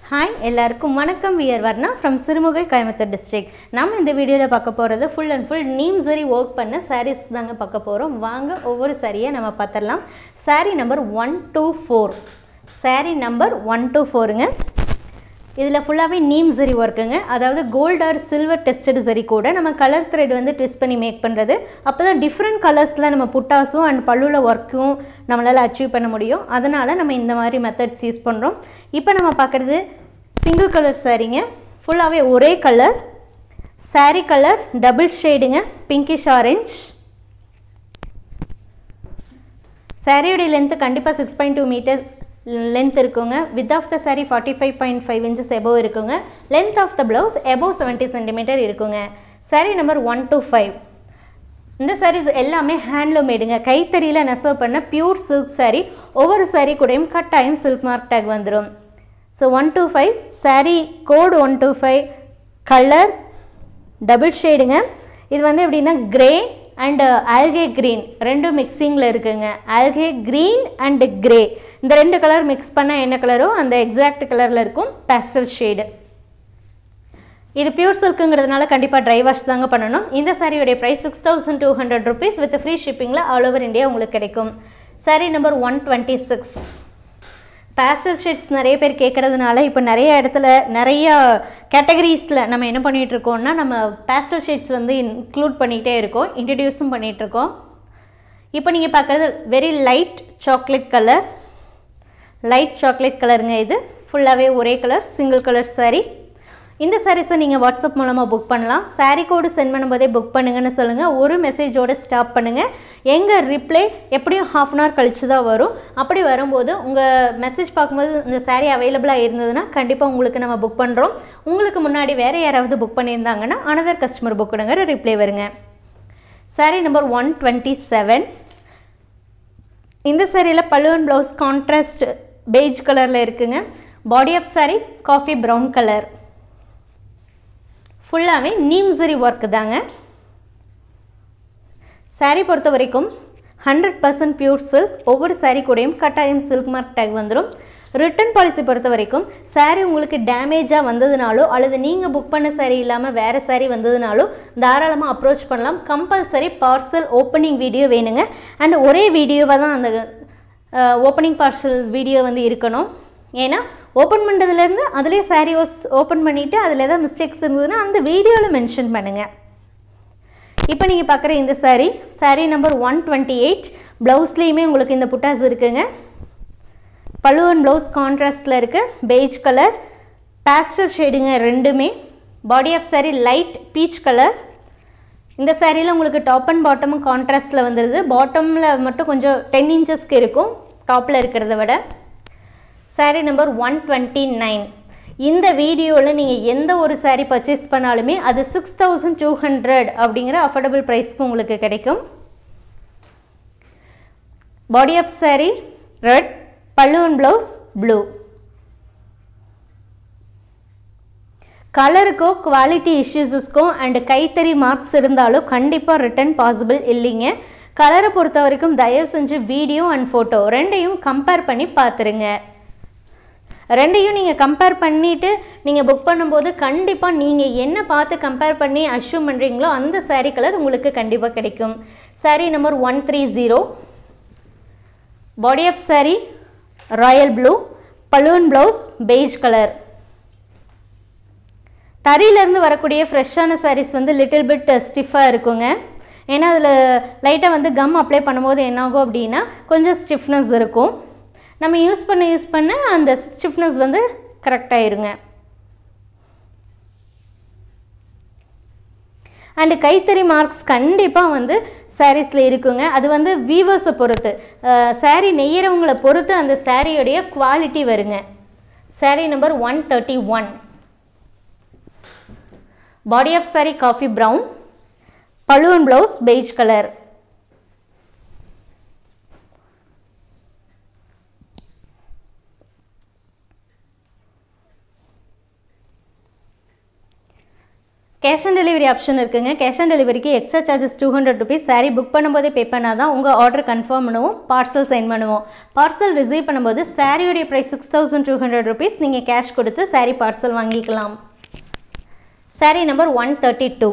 hi எல்லாருக்கும் வணக்கம் we are Varna from Sirumugai Coimbatore district நம்ம இந்த வீடியோவில் பார்க்க போகிறது ஃபுல் அண்ட் ஃபுல் நீம் சரி ஒர்க் பண்ண சாரீஸ் தாங்க பார்க்க போகிறோம் வாங்க ஒவ்வொரு சாரியை நம்ம பார்த்துடலாம் sari number one two four sari number one two ஃபோருங்க இதில் ஃபுல்லாகவே நீம் சரி ஒர்க்குங்க அதாவது gold R silver tested zari கூட நம்ம கலர் த்ரெட் வந்து ட்விஸ்ட் பண்ணி மேக் பண்ணுறது அப்போ தான் டிஃப்ரெண்ட் கலர்ஸில் நம்ம புட்டாஸும் அண்ட் பல்லுவில் ஒர்க்கும் நம்மளால் அச்சீவ் பண்ண முடியும் அதனால் நம்ம இந்த மாதிரி மெத்தட்ஸ் யூஸ் பண்ணுறோம் இப்போ நம்ம பார்க்குறது சிங்கிள் கலர் சாரீங்க ஃபுல்லாகவே ஒரே கலர் சாரீ கலர் டபுள் ஷேடுங்க பிங்கிஷ் ஆரஞ்ச் சாரியோடைய லென்த்து கண்டிப்பாக six point two metre length இருக்குங்க width of the sari forty five point five inches above இருக்குங்க length of the blouse above seventy centimetre இருக்குங்க sari number one two five இந்த சாரீஸ் எல்லாமே handloom மேடுங்க கைத்தறியில் நெசவு பண்ண பியூர் சில்க் சாரீ ஒவ்வொரு சாரீ கூடயும் கட்டாயம் சில்க் மார்க் டேக் வந்துடும் so one two five sari code one two five colour double ஷேடுங்க இது வந்து எப்படின்னா கிரே அண்டு ஆல்கே க்ரீன் ரெண்டும் மிக்சிங்கில் இருக்குங்க ஆல்கே க்ரீன் அண்டு கிரே இந்த ரெண்டு கலர் மிக்ஸ் பண்ணால் என்ன கலரோ அந்த எக்ஸாக்ட் கலரில் இருக்கும் பேஸ்டல் ஷேடு இது பியூர் சில்க்குங்கிறதுனால கண்டிப்பாக ட்ரை வாஷ் தாங்க பண்ணணும் இந்த சாரியோடைய price six thousand two hundred rupees with free ஷிப்பிங்கில் ஆல் ஓவர் இந்தியா உங்களுக்கு கிடைக்கும் sari number one twenty six pastel shades நிறைய பேர் கேட்குறதுனால இப்போ நிறைய இடத்துல நிறைய கேட்டகரிஸில் நம்ம என்ன பண்ணிகிட்ருக்கோம்னா நம்ம பேஸ்டல் ஷேட்ஸ் வந்து இன்க்ளூட் பண்ணிகிட்டே இருக்கோம் இன்ட்ரடியூஸும் பண்ணிகிட்ருக்கோம் இப்போ நீங்கள் பார்க்குறது very light chocolate colour light chocolate கலருங்க இது ஃபுல்லாகவே ஒரே கலர் சிங்கிள் கலர் சாரீ இந்த சாரீஸை நீங்கள் வாட்ஸ்அப் மூலமாக புக் பண்ணலாம் சாரீ கோடு சென்ட் பண்ணும்போதே புக் பண்ணுங்கன்னு சொல்லுங்கள் ஒரு மெசேஜோடு ஸ்டாப் பண்ணுங்கள் எங்கள் ரிப்ளை எப்படியும் ஹாஃப் அன் ஹவர் கழிச்சு தான் வரும் அப்படி வரும்போது உங்கள் மெசேஜ் பார்க்கும்போது இந்த சாரீ அவைலபிளாக இருந்ததுன்னா கண்டிப்பாக உங்களுக்கு நம்ம புக் பண்ணுறோம் உங்களுக்கு முன்னாடி வேறு யாராவது புக் பண்ணியிருந்தாங்கன்னா அனதர் கஸ்டமர் புக் பண்ணுங்கிற ரிப்ளை வருங்க sari number one twenty seven இந்த சாரியில் பல்லுவன் ப்ளவுஸ் கான்ட்ராஸ்ட் பெய்ஜ் கலரில் இருக்குங்க body of sari coffee brown colour ஃபுல்லாகவே நீம்சரி ஒர்க் தாங்க சாரீ பொறுத்த வரைக்கும் ஹண்ட்ரட் பர்சன்ட் பியூர் சில்க் ஒவ்வொரு சாரீ கூடயும் கட்டாயம் சில்க் மார்க் டேக் வந்துடும் ரிட்டர்ன் பாலிசி பொறுத்த வரைக்கும் சாரீ உங்களுக்கு டேமேஜாக வந்ததுனாலோ அல்லது நீங்கள் புக் பண்ண சாரீ இல்லாமல் வேறு சாரீ வந்ததுனாலோ தாராளமாக அப்ரோச் பண்ணலாம் கம்பல்சரி பார்சல் ஓப்பனிங் வீடியோ வேணுங்க அண்ட் ஒரே வீடியோவாக தான் அந்த ஓப்பனிங் பார்சல் வீடியோ வந்து இருக்கணும் ஏன்னா ஓப்பன் பண்ணுறதுலேருந்து அதிலே சாரீ வாஸ் ஓப்பன் பண்ணிவிட்டு அதில் எதாவது மிஸ்டேக்ஸ் இருந்ததுன்னா அந்த வீடியோவில் மென்ஷன் பண்ணுங்கள் இப்போ நீங்கள் பார்க்குற இந்த sari sari number one twenty eight ப்ளவுஸ்லேயுமே உங்களுக்கு இந்த புட்டாஸ் இருக்குங்க பழுவன் ப்ளவுஸ் கான்ட்ராஸ்டில் இருக்குது பெய்ஜ் கலர் பேஸ்டல் ஷேடுங்க ரெண்டுமே body of sari light peach colour இந்த சாரியில் உங்களுக்கு டாப் அண்ட் பாட்டமும் கான்ட்ராஸ்டில் வந்துடுது பாட்டமில் மட்டும் கொஞ்சம் டென் இன்ச்சஸ்க்கு இருக்கும் டாப்பில் இருக்கிறத விட sari number one twenty nine இந்த வீடியோவில் நீங்கள் எந்த ஒரு சாரீ பர்ச்சேஸ் பண்ணாலுமே அது சிக்ஸ் தௌசண்ட் டூ ஹண்ட்ரட் அப்படிங்கிற அஃபோர்டபுள் ப்ரைஸ்க்கு உங்களுக்கு கிடைக்கும் பாடி ஆஃப் சாரீ ரெட் பல்லுவன் ப்ளவுஸ் ப்ளூ கலருக்கோ குவாலிட்டி இஷ்யூஸஸ்க்கோ அண்டு கைத்தறி மார்க்ஸ் இருந்தாலும் கண்டிப்பாக ரிட்டன் பாசிபிள் இல்லைங்க கலரை பொறுத்த வரைக்கும் தயவு செஞ்சு வீடியோ அண்ட் ஃபோட்டோ ரெண்டையும் கம்பேர் பண்ணி பார்த்துருங்க ரெண்டையும் நீங்கள் கம்பேர் பண்ணிவிட்டு நீங்கள் புக் பண்ணும்போது கண்டிப்பாக நீங்கள் என்ன பார்த்து கம்பேர் பண்ணி அஷ்யூம் பண்ணுறீங்களோ அந்த சாரீ கலர் உங்களுக்கு கண்டிப்பாக கிடைக்கும் sari number one three zero body of sari royal blue பலூன் ப்ளவுஸ் பெய்ஜ் கலர் தறியிலேருந்து வரக்கூடிய ஃப்ரெஷ்ஷான சாரீஸ் வந்து லிட்டில் பிட் ஸ்டிஃபாக இருக்குங்க ஏன்னா அதில் லைட்டாக வந்து கம் அப்ளை பண்ணும்போது என்னாகும் அப்படின்னா கொஞ்சம் ஸ்டிஃப்னஸ் இருக்கும் நம்ம யூஸ் பண்ண யூஸ் பண்ண அந்த ஸ்டிஃப்னஸ் வந்து கரெக்டாகிருங்க அண்டு கைத்தறி மார்க்ஸ் கண்டிப்பாக வந்து சாரீஸில் இருக்குங்க அது வந்து வீவர்ஸை பொறுத்து சாரீ நெய்யறவங்களை பொறுத்து அந்த சாரியோடைய குவாலிட்டி வருங்க sari number one thirty one body of sari coffee brown பழுவன் blouse beige colour cash on delivery option இருக்குங்க கேஷ் ஆன் டெலிவரிக்கு extra charges two hundred rupees sari book பண்ணும்போதே பே பண்ணால் தான் உங்கள் ஆர்டர் கன்ஃபார்ம் பண்ணுவோம் பார்சல் சென்ட் பண்ணுவோம் பார்சல் ரிசீவ் பண்ணும்போது சாரியோடைய price six thousand two hundred rupees நீங்கள் கேஷ் கொடுத்து சாரீ பார்சல் வாங்கிக்கலாம் sari number one thirty two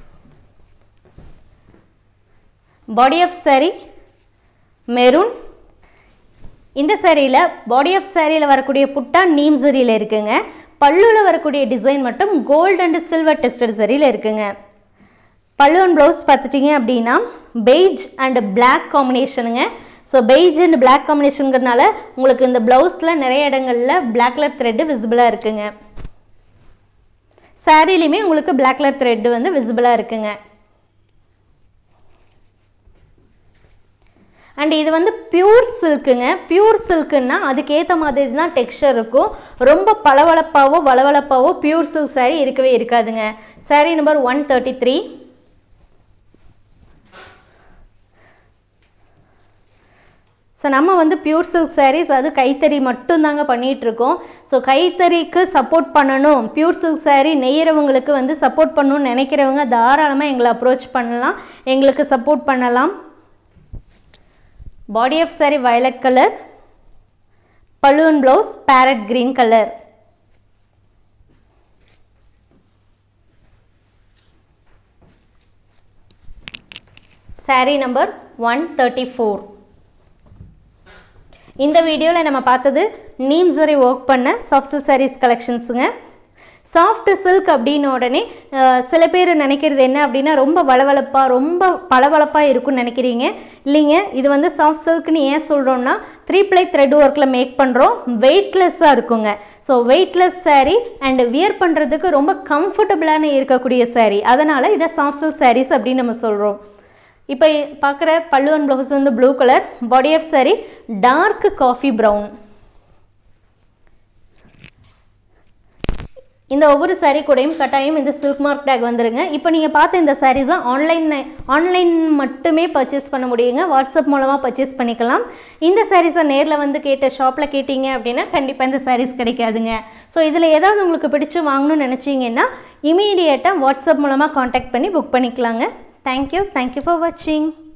body of sari maroon இந்த சாரியில் பாடி ஆஃப் சாரியில் வரக்கூடிய புட்டா நீம் சரியில் இருக்குங்க பல்லுவில் வரக்கூடிய டிசைன் மட்டும் கோல்டு அண்ட் சில்வர் டெஸ்டட் சரியில் இருக்குங்க பல்லு அண்ட் ப்ளவுஸ் பார்த்துட்டிங்க அப்படின்னா பெய்ஜ் அண்ட் பிளாக் காம்பினேஷனுங்க ஸோ பெய்ஜ் அண்ட் பிளாக் காம்பினேஷனுங்கிறதுனால உங்களுக்கு இந்த ப்ளவுஸில் நிறைய இடங்களில் பிளாக் கலர் த்ரெட்டு விசிபிளாக இருக்குங்க சாரிலையுமே உங்களுக்கு பிளாக் கலர் த்ரெட்டு வந்து விசிபிளாக இருக்குங்க அண்ட் இது வந்து பியூர் சில்க்குங்க பியூர் சில்க்குன்னா அதுக்கேற்ற மாதிரி தான் டெக்ஸ்சர் இருக்கும் ரொம்ப பளபளப்பாவோ வளவளப்பாவோ பியூர் சில்க் சாரீ இருக்கவே இருக்காதுங்க sari number one thirty three so நம்ம வந்து பியூர் சில்க் சாரீஸ் அது கைத்தறி மட்டும்தாங்க பண்ணிகிட்ருக்கோம் ஸோ கைத்தறிக்கு சப்போர்ட் பண்ணணும் பியூர் சில்க் சாரீ நெய்கிறவங்களுக்கு வந்து சப்போர்ட் பண்ணணும்னு நினைக்கிறவங்க தாராளமாக எங்களை அப்ரோச் பண்ணலாம் எங்களுக்கு சப்போர்ட் பண்ணலாம் body of sari violet colour பலூன் blouse parrot green colour sari number one thirty four இந்த வீடியோவில் நம்ம பார்த்தது நீம் சரி ஒர்க் பண்ண சாஃப்ட் சாரீஸ் கலெக்ஷன்ஸுங்க சாஃப்ட் சில்க் அப்படின்ன உடனே சில பேர் நினைக்கிறது என்ன அப்படின்னா ரொம்ப வளவளப்பாக ரொம்ப பளவளப்பாக இருக்கும்னு நினைக்கிறீங்க இல்லைங்க இது வந்து சாஃப்ட் சில்க்னு ஏன் சொல்கிறோம்னா த்ரீ ப்ளை த்ரெட் ஒர்க்கில் மேக் பண்ணுறோம் வெயிட்லெஸ்ஸாக இருக்குங்க so weightless sari and wear பண்ணுறதுக்கு ரொம்ப கம்ஃபர்டபுளான இருக்கக்கூடிய சாரீ அதனால் இதை சாஃப்ட் சில்க் சாரீஸ் அப்படின்னு நம்ம சொல்கிறோம் இப்போ பார்க்குற பல்லுவன் ப்ளவுஸ் வந்து blue colour body of sari dark coffee brown இந்த ஒவ்வொரு சாரீ கூடயும் கட்டாயம் இந்த சில்க் மார்க் டேக் வந்துருங்க இப்போ நீங்கள் பார்த்த இந்த சாரீஸ்லாம் ஆன்லைன் ஆன்லைன் மட்டுமே பர்ச்சேஸ் பண்ண முடியுங்க வாட்ஸ்அப் மூலமாக பர்ச்சேஸ் பண்ணிக்கலாம் இந்த சாரீஸை நேரில் வந்து கேட்ட ஷாப்பில் கேட்டிங்க அப்படின்னா கண்டிப்பாக இந்த சாரீஸ் கிடைக்காதுங்க ஸோ இதில் ஏதாவது உங்களுக்கு பிடிச்சி வாங்கணும்னு நினச்சிங்கன்னா இமீடியட்டாக வாட்ஸ்அப் மூலமாக காண்டாக்ட் பண்ணி புக் பண்ணிக்கலாங்க தேங்க்யூ தேங்க்யூ ஃபார் வாட்சிங்